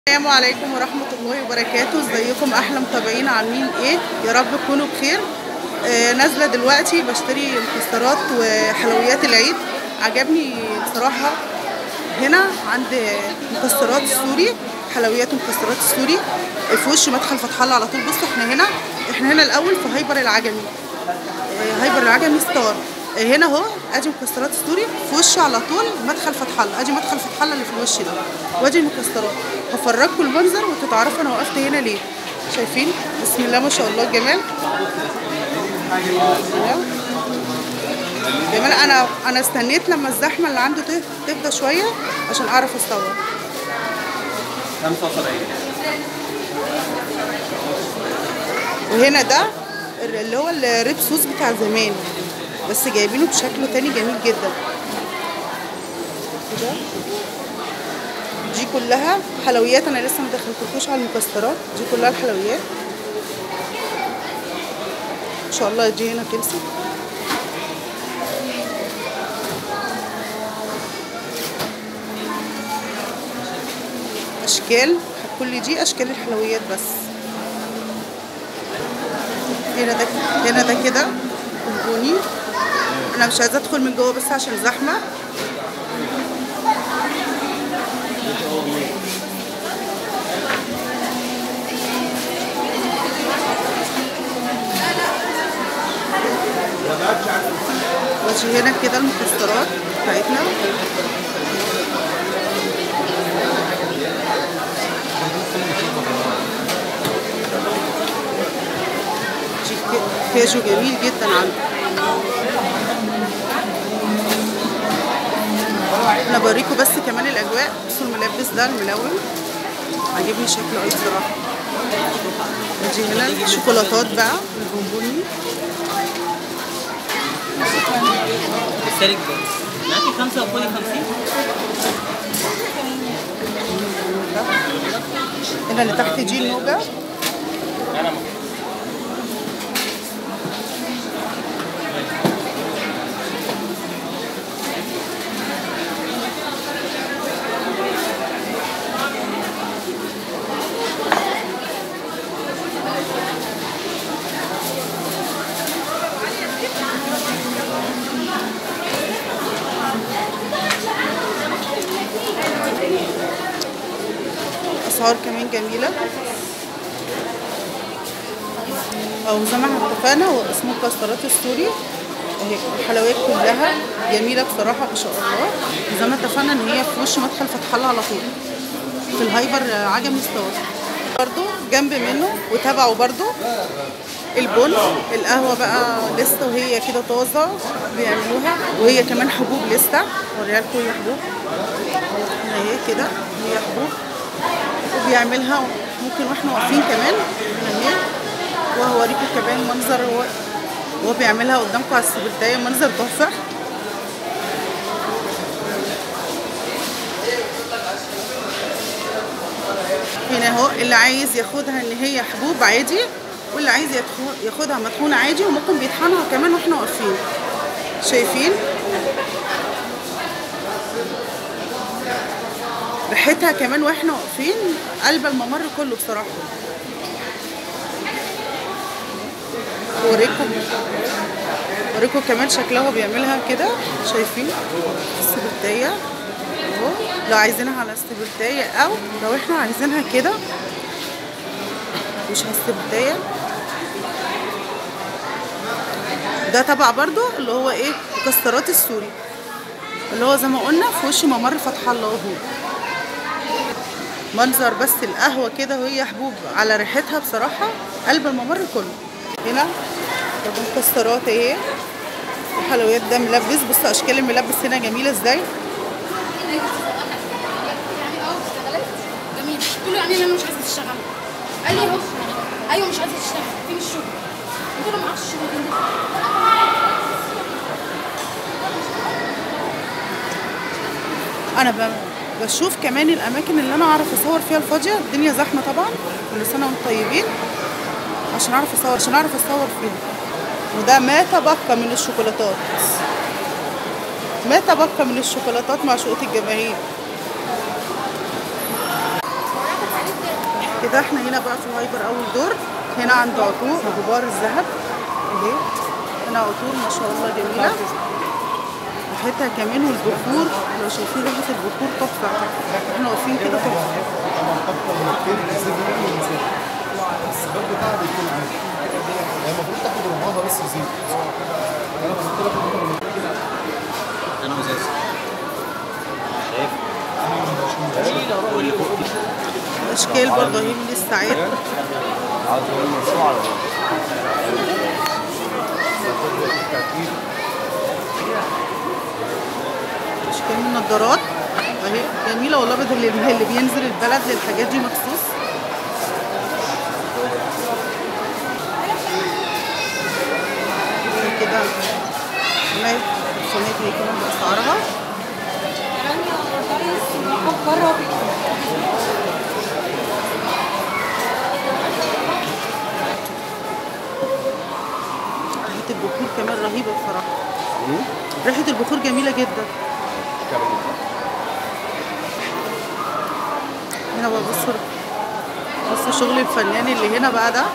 السلام عليكم ورحمة الله وبركاته ازيكم احلى متابعين عاملين ايه يا رب تكونوا بخير آه نازلة دلوقتي بشتري مكسرات وحلويات العيد عجبني بصراحة هنا عند مكسرات السوري حلويات ومكسرات السوري في وش مدخل فتح الله على طول بصوا احنا هنا احنا هنا الاول في هايبر العجمي آه هايبر العجمي ستار آه هنا اهو ادي مكسرات السوري في وش على طول مدخل فتح الله ادي مدخل فتح الله اللي في الوش ده وادي المكسرات هفرجكم المنظر وتتعرفوا انا وقفت هنا ليه شايفين بسم الله ما شاء الله الجمال جمال انا انا استنيت لما الزحمه اللي عنده تفضى شويه عشان اعرف اصور 75 وهنا ده اللي هو الريب صوص بتاع زمان بس جايبينه بشكل تاني جميل جدا كده دي كلها حلويات انا لسه ما دخلتلكوش على المكسرات دي كلها الحلويات ان شاء الله دي هنا تمسك اشكال كل دي اشكال الحلويات بس هنا ده هنا ده كده بونبوني انا مش عايزه ادخل من جوه بس عشان زحمه ماشي هنا كده المكسرات بتاعتنا كاجو جميل جدا عنده انا بوريكم بس كمان الاجواء بصوا الملبس ده الملون عاجبني شكله قوي بصراحه ادي هنا الشوكولاتات بقى البونبوني السالك ده معاكي خمسة وخدي خمسين هنا اللي تحت دي النوجه أنا اسعار كمان جميله او زي ما احنا اتفقنا هو اسمه مكسرات السوري اهي الحلويات كلها جميله بصراحه ما شاء الله زي ما اتفقنا ان هي في وش مدخل فتح الله على طول في الهايبر عجمي ستار برضو جنب منه وتابعه برضو البن القهوة بقى لسه وهي كده طازة بيعملوها وهي كمان حبوب لسه اوريها لكم هي حبوب هي كده هي حبوب وبيعملها ممكن واحنا واقفين كمان هنا وهوريكم كمان منظر هو هو بيعملها قدامكم على السبرتاية منظر تحفة هنا اهو اللي عايز ياخدها ان هي حبوب عادي واللي عايز يدخل- ياخدها مطحونة عادي وممكن بيطحنها كمان واحنا واقفين شايفين ريحتها كمان واحنا واقفين قلب الممر كله بصراحة اوريكم اوريكم كمان شكلها وهو بيعملها كده شايفين السبرتاية اهو لو عايزينها على السبرتاية او لو احنا عايزينها كده مش على السبرتاية ده تبع برضو اللي هو ايه مكسرات السوري اللي هو زي ما قلنا في وش ممر فتح الله اهو منظر بس القهوة كده وهي حبوب على ريحتها بصراحة قلب الممر كله هنا طب مكسرات اهي الحلويات ده ملبس بصوا اشكال الملبس هنا جميلة ازاي جميل قلت له يعني انا مش عايزه تشتغل قال لي اهو ايوه مش عايزه تشتغل فين الشغل قلت له ما اعرفش الشغل فين ده انا ب- بشوف كمان الاماكن اللي انا اعرف اصور فيها الفاضيه الدنيا زحمه طبعا كل سنه وانتم طيبين عشان اعرف اصور عشان اعرف اصور فيها وده ما تبقى من الشوكولاتات ما تبقى من الشوكولاتات معشوقة الجماهير كده احنا هنا بقى في الهايبر اول دور هنا عند عطور غبار الذهب اهي هنا عطور ما شاء الله جميله ريحتها كمان والبخور لو شايفين ريحه البخور تحفه احنا واقفين كده تحفه السباب بتاعها بيكون عادي هي المفروض تاخد ربعها بس زيت انا بحط لك ربعها انا مزاز شايف واللي فوق دي اشكال برضه اهي من الساعات اشكال من النضارات اهي جميله والله بدل اللي اللي بينزل البلد للحاجات دي مخصوص كده ما الصينيه هي كمان باسعارها ريحه البخور كمان رهيبه بصراحه ريحه البخور جميله جدا هنا بقى بصوا بصوا شغل الفنان اللي هنا بقى ده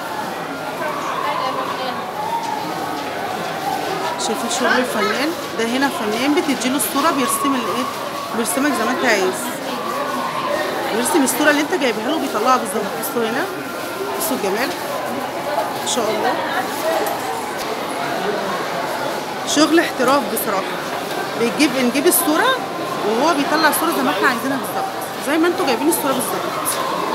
شايفين شغل الفنان ده هنا فنان بتديله الصوره بيرسم الايه بيرسمك زي ما انت عايز بيرسم الصوره اللي انت جايبها له بيطلعها بالظبط بصوا هنا بصوا الجمال ما شاء الله شغل احتراف بصراحه بيجيب نجيب الصوره وهو بيطلع الصوره زي ما احنا عايزينها بالظبط زي ما انتوا جايبين الصوره بالظبط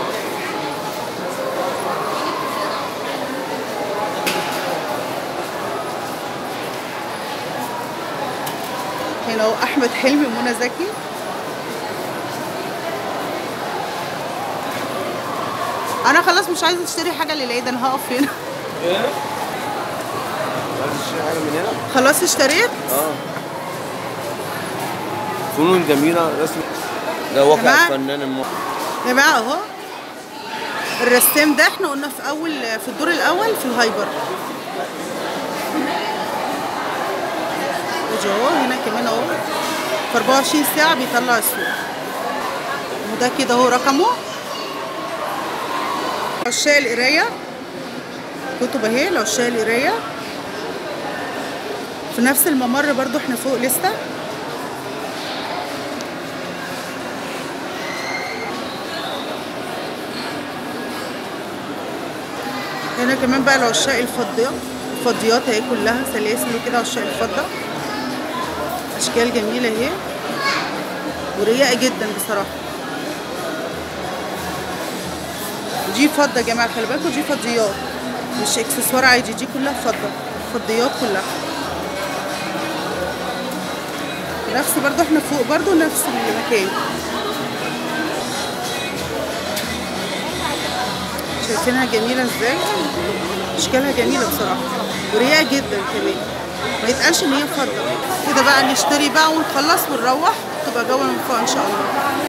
هنا هو احمد حلمي ومنى زكي انا خلاص مش عايزه اشتري حاجه للعيد انا هقف هنا عايز تشتري حاجه من هنا؟ خلاص اشتريت اه فنون جميله رسم ده واقع جماعة. الفنان الم... يا جماعه اهو الرسام ده احنا قلنا في اول في الدور الاول في الهايبر ادي اهو هنا كمان اهو في 24 ساعه بيطلع الصوره وده كده اهو رقمه عشاق القرايه كتب اهي لعشاق القرايه في نفس الممر برضو احنا فوق لسه هنا كمان بقى العشاق الفضيات الفضيات اهي كلها سلاسل وكده عشاق الفضة اشكال جميلة اهي ورقيقة جدا بصراحة دي فضة يا جماعة خلي بالكوا دي فضيات مش اكسسوار عادي دي كلها فضة فضيات كلها نفس برضو احنا فوق برضو نفس المكان شايفينها جميلة ازاي اشكالها جميلة بصراحة ورقيقة جدا كمان ما يتقالش ان هي فضة كده بقى نشتري بقى ونخلص ونروح تبقى جوه من فوق ان شاء الله